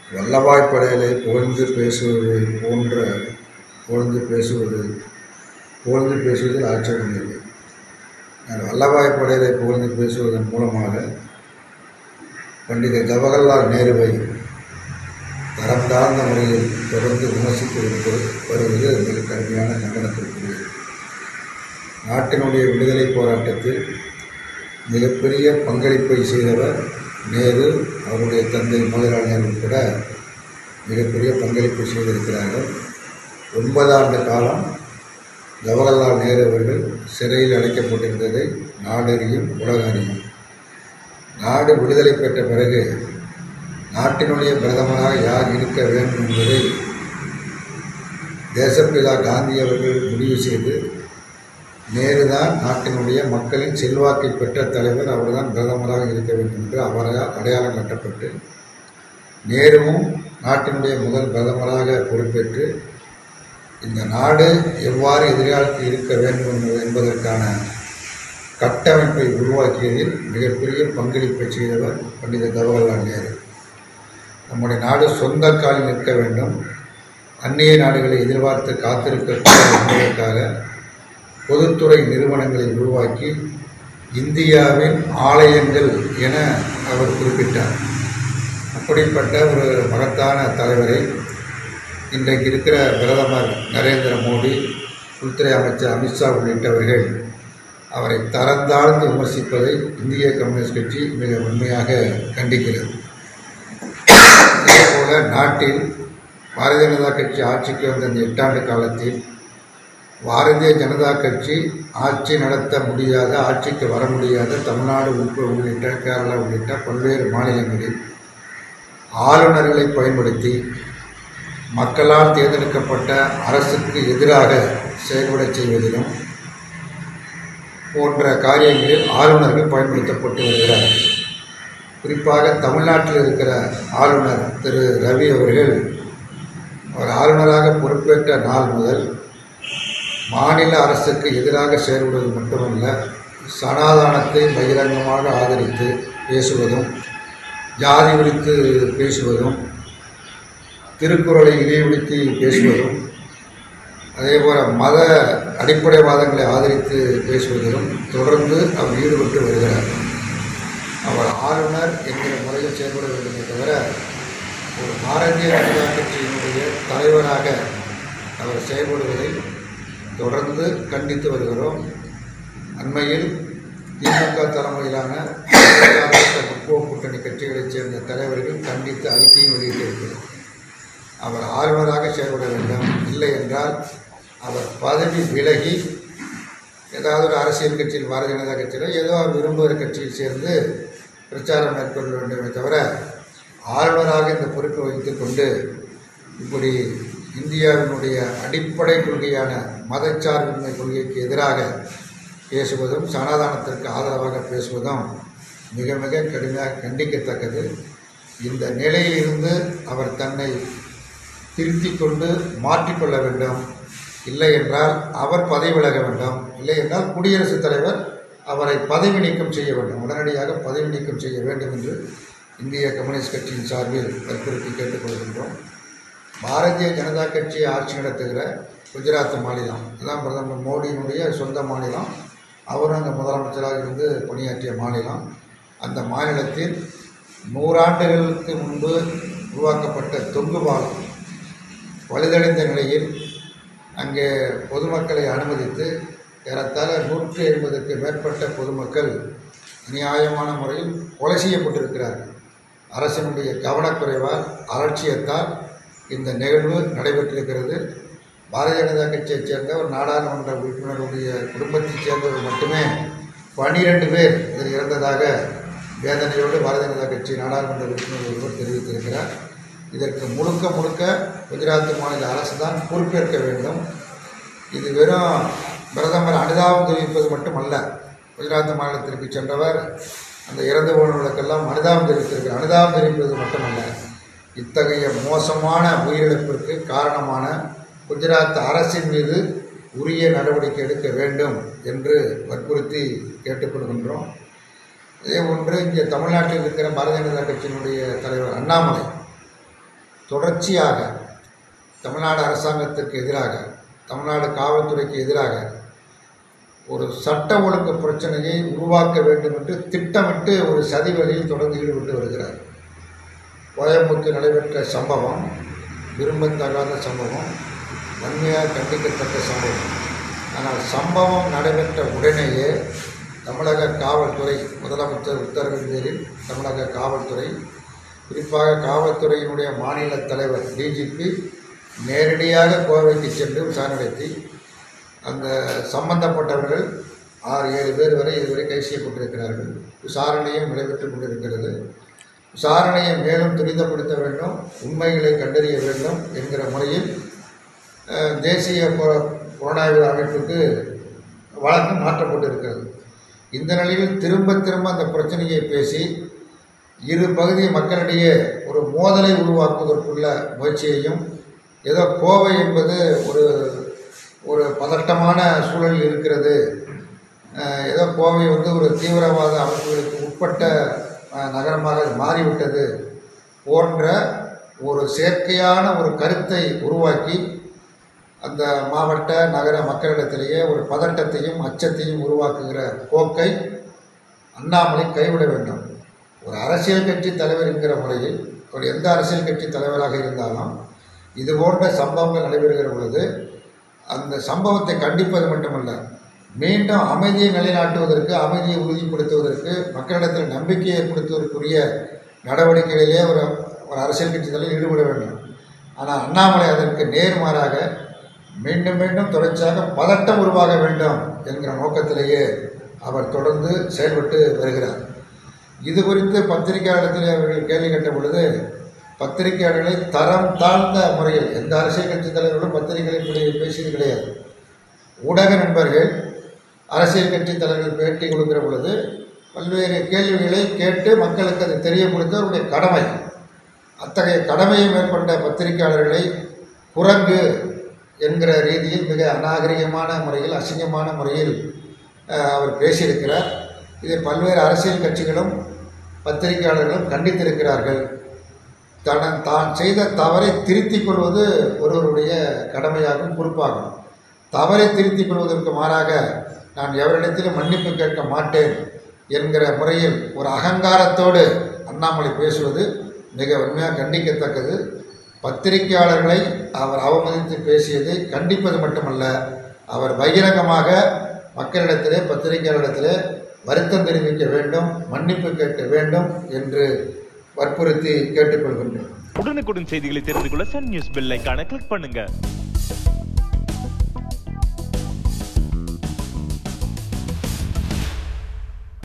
வல்லபாய் படையலை புகழ்ந்து பேசுவது போன்ற புகழ்ந்து பேசுவது புகழ்ந்து பேசுவதில் ஆட்சேபமில்லை நான் வல்லபாய் படையலை புகழ்ந்து பேசுவதன் மூலமாக பண்டித ஜவஹர்லால் நேருவை தரம் தாழ்ந்த முறையில் தொடர்ந்து விமர்சித்து வருவது வருவது மிக கடுமையான கண்டனத்திற்குரியது நாட்டினுடைய விடுதலை போராட்டத்தில் மிகப்பெரிய பங்களிப்பை செய்தவர் நேரு அவருடைய தந்தை மோதிலால் நேரு உட்பட மிகப்பெரிய பங்களிப்பை செய்திருக்கிறார்கள் ஒன்பது ஆண்டு காலம் ஜவஹர்லால் நேரு அவர்கள் சிறையில் அடைக்கப்பட்டிருந்ததை நாடறியும் உலக அறியும் நாடு விடுதலை பெற்ற பிறகு நாட்டினுடைய பிரதமராக யார் இருக்க வேண்டும் என்பதை தேசப்பிதா காந்தி அவர்கள் முடிவு செய்து நேரு தான் நாட்டினுடைய மக்களின் செல்வாக்கை பெற்ற தலைவர் அவர்தான் பிரதமராக இருக்க வேண்டும் என்று அவரால் அடையாளம் காட்டப்பட்டு நேருவும் நாட்டினுடைய முதல் பிரதமராக பொறுப்பேற்று இந்த நாடு எவ்வாறு எதிர்காலத்தில் இருக்க வேண்டும் என்பதற்கான கட்டமைப்பை உருவாக்கியதில் மிகப்பெரிய பங்களிப்பை செய்தவர் பண்டித ஜவஹர்லால் நேரு நம்முடைய நாடு சொந்த காலில் நிற்க வேண்டும் அந்நிய நாடுகளை எதிர்பார்த்து காத்திருக்கக்கூடாது என்பதற்காக பொதுத்துறை நிறுவனங்களை உருவாக்கி இந்தியாவின் ஆலயங்கள் என அவர் குறிப்பிட்டார் அப்படிப்பட்ட ஒரு மகத்தான தலைவரை இன்றைக்கு இருக்கிற பிரதமர் நரேந்திர மோடி உள்துறை அமைச்சர் அமித்ஷா உள்ளிட்டவர்கள் அவரை தரந்தாழ்ந்து விமர்சிப்பதை இந்திய கம்யூனிஸ்ட் கட்சி மிக உண்மையாக கண்டிக்கிறது இதேபோல நாட்டில் பாரதிய ஜனதா கட்சி ஆட்சிக்கு வந்த இந்த எட்டாண்டு காலத்தில் பாரதிய ஜனதா கட்சி ஆட்சி நடத்த முடியாத ஆட்சிக்கு வர முடியாத தமிழ்நாடு உட்பட உள்ளிட்ட கேரளா உள்ளிட்ட பல்வேறு மாநிலங்களில் ஆளுநர்களை பயன்படுத்தி மக்களால் தேர்ந்தெடுக்கப்பட்ட அரசுக்கு எதிராக செயல்படச் செய்வதிலும் போன்ற காரியங்களில் ஆளுநர்கள் பயன்படுத்தப்பட்டு வருகிறார் குறிப்பாக தமிழ்நாட்டில் இருக்கிற ஆளுநர் திரு ரவி அவர்கள் அவர் ஆளுநராக பொறுப்பேற்ற நாள் முதல் மாநில அரசுக்கு எதிராக செயல்படுவது மட்டுமல்ல சனாதானத்தை பகிரங்கமாக ஆதரித்து பேசுவதும் ஜாதி ஒழித்து பேசுவதும் திருக்குறளை இடைவெளித்து பேசுவதும் அதேபோல் மத அடிப்படைவாதங்களை ஆதரித்து பேசுவதிலும் தொடர்ந்து அவர் ஈடுபட்டு வருகிறார் அவர் ஆளுநர் என்கிற முறையில் செயல்பட வேண்டுமே தவிர ஒரு பாரதிய ஜனதா கட்சியினுடைய தலைவராக அவர் செயல்படுவதை தொடர்ந்து கண்டித்து வருகிறோம் அண்மையில் திமுக தலைமையிலான முற்போக்கு கூட்டணி கட்சிகளைச் சேர்ந்த தலைவர்கள் கண்டித்து அறிக்கையும் வெளியிட்டிருக்கிறார் அவர் ஆளுநராக செயல்பட வேண்டும் இல்லை என்றால் அவர் பதவி விலகி ஏதாவது ஒரு அரசியல் கட்சியில் பாரதிய ஜனதா கட்சியில் ஏதோ அவர் விரும்புகிற கட்சியில் சேர்ந்து பிரச்சாரம் மேற்கொள்ள வேண்டுமே தவிர ஆளுநராக இந்த பொறுப்பை வைத்துக் கொண்டு இப்படி இந்தியாவினுடைய அடிப்படை கொள்கையான மதச்சார்பின்மை கொள்கைக்கு எதிராக பேசுவதும் சனாதானத்திற்கு ஆதரவாக பேசுவதும் மிக மிக கடுமையாக கண்டிக்கத்தக்கது இந்த நிலையிலிருந்து அவர் தன்னை திருத்திக் கொண்டு மாற்றிக்கொள்ள வேண்டும் இல்லை என்றால் அவர் பதவி விலக வேண்டும் இல்லை என்றால் குடியரசுத் தலைவர் அவரை பதவி நீக்கம் செய்ய வேண்டும் உடனடியாக பதவி நீக்கம் செய்ய வேண்டும் என்று இந்திய கம்யூனிஸ்ட் கட்சியின் சார்பில் வற்புறுத்தி கேட்டுக்கொள்கின்றோம் பாரதிய ஜனதா கட்சி ஆட்சி நடத்துகிற குஜராத் மாநிலம் அதான் பிரதமர் மோடியினுடைய சொந்த மாநிலம் அவரும் அங்கே முதலமைச்சராக இருந்து பணியாற்றிய மாநிலம் அந்த மாநிலத்தில் நூறாண்டுகளுக்கு முன்பு உருவாக்கப்பட்ட தொங்கு பாலம் வலுதடைந்த நிலையில் அங்கே பொதுமக்களை அனுமதித்து ஏறத்தாழ நூற்றி ஐம்பதுக்கு மேற்பட்ட பொதுமக்கள் நியாயமான முறையில் கொலை செய்யப்பட்டிருக்கிறார்கள் அரசினுடைய கவனக்குறைவால் அலட்சியத்தால் இந்த நிகழ்வு நடைபெற்றிருக்கிறது பாரதிய ஜனதா கட்சியைச் சேர்ந்த ஒரு நாடாளுமன்ற உறுப்பினருடைய குடும்பத்தைச் சேர்ந்தவர் மட்டுமே பனிரெண்டு பேர் இதில் இறந்ததாக வேதனையோடு பாரதிய ஜனதா கட்சி நாடாளுமன்ற உறுப்பினர் ஒருவர் தெரிவித்திருக்கிறார் இதற்கு முழுக்க முழுக்க குஜராத் மாநில அரசு தான் பொறுப்பேற்க வேண்டும் இது வெறும் பிரதமர் அனுதாபம் தெரிவிப்பது மட்டுமல்ல குஜராத் மாநிலத்திற்கு சென்றவர் அந்த இறந்து போனவர்களுக்கெல்லாம் அனுதாபம் தெரிவித்திருக்கிறார் அனுதாபம் தெரிவிப்பது மட்டுமல்ல இத்தகைய மோசமான உயிரிழப்பிற்கு காரணமான குஜராத் அரசின் மீது உரிய நடவடிக்கை எடுக்க வேண்டும் என்று வற்புறுத்தி கேட்டுக்கொள்கின்றோம் அதே போன்று இங்கே தமிழ்நாட்டில் இருக்கிற பாரதிய ஜனதா கட்சியினுடைய தலைவர் அண்ணாமலை தொடர்ச்சியாக தமிழ்நாடு அரசாங்கத்திற்கு எதிராக தமிழ்நாடு காவல்துறைக்கு எதிராக ஒரு சட்ட ஒழுங்கு பிரச்சனையை உருவாக்க வேண்டும் என்று திட்டமிட்டு ஒரு சதி வழியில் தொடர்ந்து ஈடுபட்டு வருகிறார் கோயம்புத்தூர் நடைபெற்ற சம்பவம் விரும்பத்தகாத சம்பவம் வன்மையாக கண்டிக்கத்தக்க சம்பவம் ஆனால் சம்பவம் நடைபெற்ற உடனேயே தமிழக காவல்துறை முதலமைச்சர் உத்தரவின் பேரில் தமிழக காவல்துறை குறிப்பாக காவல்துறையினுடைய மாநில தலைவர் டிஜிபி நேரடியாக கோவைக்கு சென்று விசாரணை நடத்தி அந்த சம்பந்தப்பட்டவர்கள் ஆறு ஏழு பேர் வரை இதுவரை கைது செய்யப்பட்டிருக்கிறார்கள் விசாரணையும் நடைபெற்றுக் கொண்டிருக்கிறது விசாரணையை மேலும் துரிதப்படுத்த வேண்டும் உண்மைகளை கண்டறிய வேண்டும் என்கிற முறையில் அஹ், தேசிய புல- புலனாய்வு அமைப்புக்கு வழக்கு மாற்றப்பட்டிருக்கிறது இந்த நிலையில் திரும்ப திரும்ப அந்த பிரச்சனையை பேசி இரு பகுதி மக்களிடையே ஒரு மோதலை உருவாக்குவதற்குள்ள முயற்சியையும் ஏதோ கோவை என்பது ஒரு ஒரு பதட்டமான சூழலில் இருக்கிறது அஹ், ஏதோ கோவை வந்து ஒரு தீவிரவாத அமைப்புகளுக்கு உட்பட்ட அஹ், நகரமாக அது மாறிவிட்டது போன்ற ஒரு செயற்கையான ஒரு கருத்தை உருவாக்கி அந்த மாவட்ட நகர மக்களிடத்திலேயே ஒரு பதட்டத்தையும் அச்சத்தையும் உருவாக்குகிற போக்கை அண்ணாமலை கைவிட வேண்டும் ஒரு அரசியல் கட்சி தலைவர் என்கிற முறையில் அவர் எந்த அரசியல் கட்சி தலைவராக இருந்தாலும் இது போன்ற சம்பவங்கள் நடைபெறுகிற பொழுது அந்த சம்பவத்தை கண்டிப்பது மட்டுமல்ல மீண்டும் அமைதியை நிலைநாட்டுவதற்கு அமைதியை உறுதிப்படுத்துவதற்கு மக்களிடத்தில் நம்பிக்கையை ஏற்படுத்துவதற்குரிய நடவடிக்கைகளிலே ஒரு ஒரு அரசியல் கட்சி தலைவர் ஈடுபட வேண்டும் ஆனால் அண்ணாமலை அதற்கு நேர்மாறாக மீண்டும் மீண்டும் தொடர்ச்சியாக பதட்டம் உருவாக வேண்டும் என்கிற நோக்கத்திலேயே அவர் தொடர்ந்து செயல்பட்டு வருகிறார் இது குறித்து பத்திரிகையாளத்தில் அவர்கள் கேள்வி கேட்ட பொழுது பத்திரிகையாளர்களை தரம் தாழ்ந்த முறையில் எந்த அரசியல் கட்சி தலைவர்களும் பத்திரிகைகளில் இப்படி பேசியது கிடையாது ஊடக நண்பர்கள் அரசியல் கட்சி தலைவர்கள் பேட்டி கொடுக்கிற பொழுது பல்வேறு கேள்விகளை கேட்டு மக்களுக்கு அதை தெரியப்படுத்த அவருடைய கடமை அத்தகைய கடமையை மேற்கொண்ட பத்திரிகையாளர்களை குரங்கு என்கிற ரீதியில் மிக அநாகரிகமான முறையில் அசிங்கமான முறையில் அஹ், அவர் பேசியிருக்கிறார் இதை பல்வேறு அரசியல் கட்சிகளும் பத்திரிகையாளர்களும் கண்டித்திருக்கிறார்கள் தன தான் செய்த தவறை திருத்திக் கொள்வது ஒருவருடைய கடமையாகும் பொறுப்பாகும் தவறை திருத்திக் கொள்வதற்கு மாறாக நான் எவரிடத்திலும் மன்னிப்பு கேட்க மாட்டேன் என்கிற முறையில் ஒரு அகங்காரத்தோடு அண்ணாமலை பேசுவது மிக உண்மையாக கண்டிக்கத்தக்கது பத்திரிகையாளர்களை அவர் அவமதித்து பேசியதை கண்டிப்பது மட்டுமல்ல அவர் பகிரங்கமாக மக்களிடத்திலே பத்திரிகையாளரிடத்திலே வருத்தம் தெரிவிக்க வேண்டும் மன்னிப்பு கேட்க வேண்டும் என்று வற்புறுத்தி கேட்டுக்கொள்கின்றோம் உடனுக்குடன் செய்திகளை தெரிந்து கொள்ள சன் நியூஸ் பெல் ஐகானை கிளிக் பண்ணுங்க